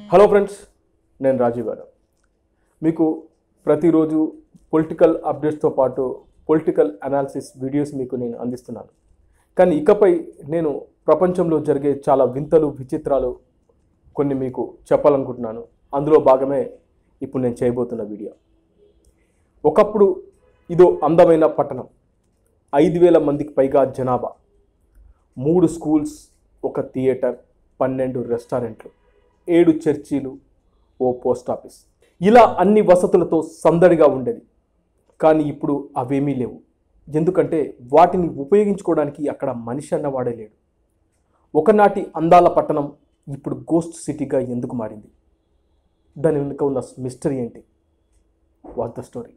hello friends నేను రాజీవ్ గారు మీకు ప్రతిరోజు పొలిటికల్ అప్డేట్స్తో పాటు పొలిటికల్ అనాలిసిస్ వీడియోస్ మీకు నేను అందిస్తున్నాను కానీ ఇకపై నేను ప్రపంచంలో జరిగే చాలా వింతలు విచిత్రాలు కొన్ని మీకు చెప్పాలనుకుంటున్నాను అందులో భాగమే ఇప్పుడు నేను చేయబోతున్న వీడియో ఒకప్పుడు ఇదో అందమైన పట్టణం ఐదు వేల మందికి పైగా జనాభా మూడు స్కూల్స్ ఒక థియేటర్ పన్నెండు రెస్టారెంట్లు ఏడు చర్చీలు ఓ పోస్ట్ ఆఫీస్ ఇలా అన్ని వసతులతో సందడిగా ఉండేది కానీ ఇప్పుడు అవేమీ లేవు ఎందుకంటే వాటిని ఉపయోగించుకోవడానికి అక్కడ మనిషి అన్నవాడే లేడు ఒకనాటి అందాల పట్టణం ఇప్పుడు గోస్ట్ సిటీగా ఎందుకు మారింది దాని వెనుక ఉన్న మిస్టరీ ఏంటి వాట్ ద స్టోరీ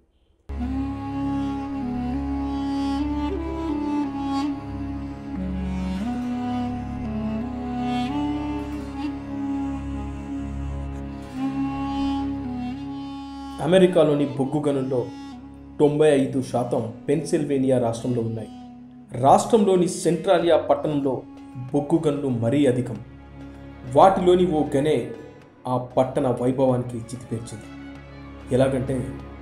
అమెరికాలోని బొగ్గు గనుల్లో తొంభై ఐదు శాతం పెన్సిల్వేనియా రాష్ట్రంలో ఉన్నాయి రాష్ట్రంలోని సెంట్రాలియా పట్టణంలో బొగ్గు గనులు మరీ అధికం వాటిలోని ఓ గనే ఆ పట్టణ వైభవానికి చితిపేర్చింది ఎలాగంటే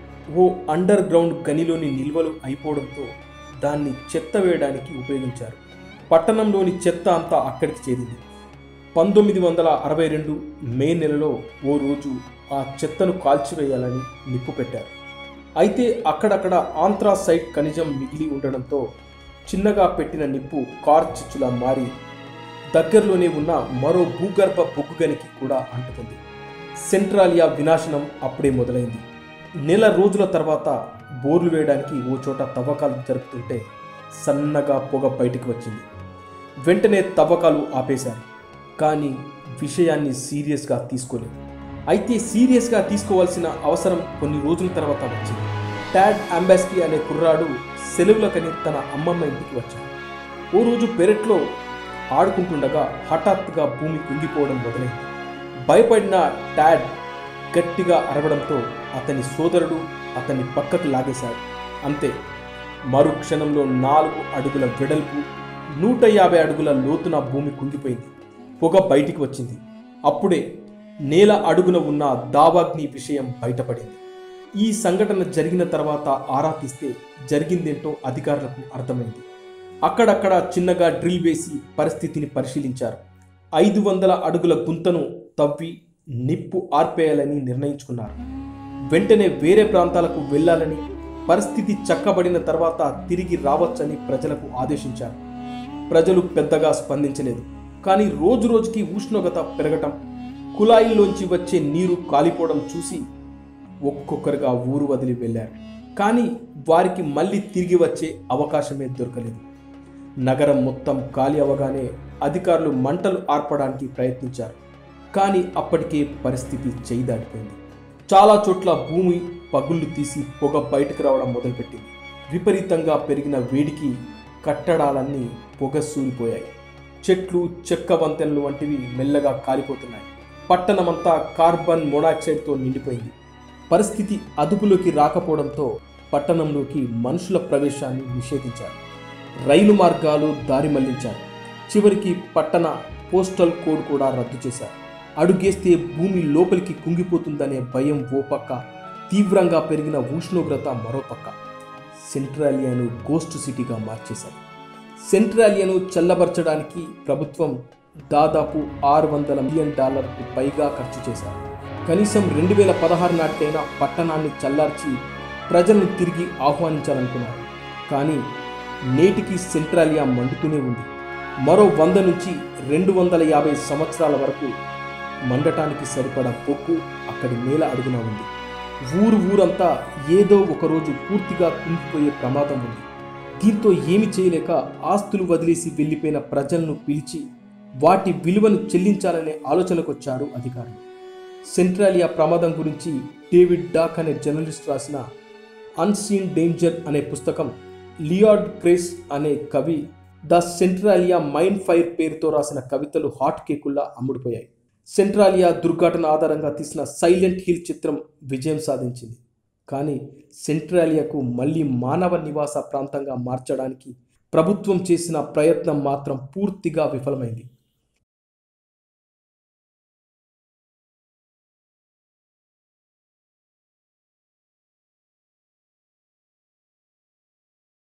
ఓ అండర్ గ్రౌండ్ గనిలోని నిల్వలు అయిపోవడంతో దాన్ని చెత్త వేయడానికి ఉపయోగించారు పట్టణంలోని చెత్త అంతా అక్కడికి చేరింది పంతొమ్మిది వందల అరవై రెండు మే నెలలో ఓ రోజు ఆ చెత్తను కాల్చివేయాలని నిప్పు పెట్టారు అయితే అక్కడక్కడ ఆంథ్రాసైట్ ఖనిజం మిగిలి ఉండడంతో చిన్నగా పెట్టిన నిప్పు కార్చిచ్చులా మారి దగ్గరలోనే ఉన్న మరో భూగర్భ బొగ్గు గనికి కూడా అంటుకుంది సెంట్రాలియా వినాశనం అప్పుడే మొదలైంది నెల రోజుల తర్వాత బోర్లు వేయడానికి ఓ చోట తవ్వకాలు జరుపుతుంటే సన్నగా పొగ బయటికి వచ్చింది వెంటనే తవ్వకాలు ఆపేశారు కానీ విషయాన్ని సీరియస్గా తీసుకోలేదు అయితే సీరియస్గా తీసుకోవాల్సిన అవసరం కొన్ని రోజుల తర్వాత వచ్చింది టాడ్ అంబాస్కి అనే కుర్రాడు సెలవులకని తన అమ్మమ్మ ఇంటికి వచ్చాడు ఓ రోజు పెరట్లో ఆడుకుంటుండగా హఠాత్తుగా భూమి కుంగిపోవడం మొదలైంది భయపడిన టాడ్ గట్టిగా అరవడంతో అతని సోదరుడు అతన్ని పక్కకు లాగేశాడు అంతే మరు క్షణంలో నాలుగు అడుగుల వెడల్పు నూట యాభై అడుగుల లోతున భూమి కుంగిపోయింది పొగ బయటికి వచ్చింది అప్పుడే నేల అడుగున ఉన్న దావాగ్ని విషయం బయటపడింది ఈ సంఘటన జరిగిన తర్వాత ఆరా తీస్తే జరిగిందేంటో అధికారులకు అర్థమైంది అక్కడక్కడ చిన్నగా డ్రిల్ వేసి పరిస్థితిని పరిశీలించారు ఐదు వందల అడుగుల గుంతను తవ్వి నిప్పు ఆర్పేయాలని నిర్ణయించుకున్నారు వెంటనే వేరే ప్రాంతాలకు వెళ్ళాలని పరిస్థితి చక్కబడిన తర్వాత తిరిగి రావచ్చని ప్రజలకు ఆదేశించారు ప్రజలు పెద్దగా స్పందించలేదు కానీ రోజు రోజుకి ఉష్ణోగ్రత పెరగటం కుళాయిల్లోంచి వచ్చే నీరు కాలిపోవడం చూసి ఒక్కొక్కరుగా ఊరు వదిలి వెళ్ళారు కానీ వారికి మళ్ళీ తిరిగి వచ్చే అవకాశమే దొరకలేదు నగరం మొత్తం ఖాళీ అవగానే అధికారులు మంటలు ఆర్పడానికి ప్రయత్నించారు కానీ అప్పటికే పరిస్థితి చేయి దాటిపోయింది చాలా చోట్ల భూమి పగుళ్ళు తీసి పొగ బయటకు రావడం మొదలుపెట్టింది విపరీతంగా పెరిగిన వేడికి కట్టడాలన్నీ పొగ సూరిపోయాయి చెట్లు చెక్క వంతెనలు వంటివి మెల్లగా కాలిపోతున్నాయి పట్టణమంతా కార్బన్ మోనాక్సైడ్తో నిండిపోయింది పరిస్థితి అదుపులోకి రాకపోవడంతో పట్టణంలోకి మనుషుల ప్రవేశాన్ని నిషేధించారు రైలు మార్గాలు దారి మళ్లించారు చివరికి పట్టణ పోస్టల్ కోడ్ కూడా రద్దు చేశారు అడుగేస్తే భూమి లోపలికి కుంగిపోతుందనే భయం ఓ పక్క తీవ్రంగా పెరిగిన ఉష్ణోగ్రత మరో పక్క సెంట్రాలియాను గోస్ట్ సిటీగా మార్చేశారు సెంట్రాలియాను చల్లబరచడానికి ప్రభుత్వం దాదాపు ఆరు వందల మిలియన్ డాలర్కు పైగా ఖర్చు చేశారు కనీసం రెండు వేల పదహారు నాటికైనా పట్టణాన్ని చల్లార్చి ప్రజలను తిరిగి ఆహ్వానించాలనుకున్నారు కానీ నేటికి సెంట్రాలియా మండుతూనే ఉంది మరో వంద నుంచి రెండు వందల యాభై సంవత్సరాల వరకు మండటానికి సరిపడా పొక్కు అక్కడి నేల అడుగున ఉంది ఊరు ఊరంతా ఏదో ఒకరోజు పూర్తిగా కుంగిపోయే ప్రమాదం ఉంది దీంతో ఏమి చేయలేక ఆస్తులు వదిలేసి వెళ్ళిపోయిన ప్రజలను పిలిచి వాటి విలువను చెల్లించాలనే ఆలోచనకొచ్చారు అధికారులు సెంట్రాలియా ప్రమాదం గురించి డేవిడ్ డాక్ అనే జర్నలిస్ట్ రాసిన అన్సీన్ డేంజర్ అనే పుస్తకం లియార్డ్ క్రేస్ అనే కవి ద సెంట్రాలియా మైండ్ ఫైర్ పేరుతో రాసిన కవితలు హాట్ కేకుల్లా అమ్ముడుపోయాయి సెంట్రాలియా దుర్ఘటన ఆధారంగా తీసిన సైలెంట్ హిల్ చిత్రం విజయం సాధించింది కానీ సెంట్రాలియాకు మళ్ళీ మానవ నివాస ప్రాంతంగా మార్చడానికి ప్రభుత్వం చేసిన ప్రయత్నం మాత్రం పూర్తిగా విఫలమైంది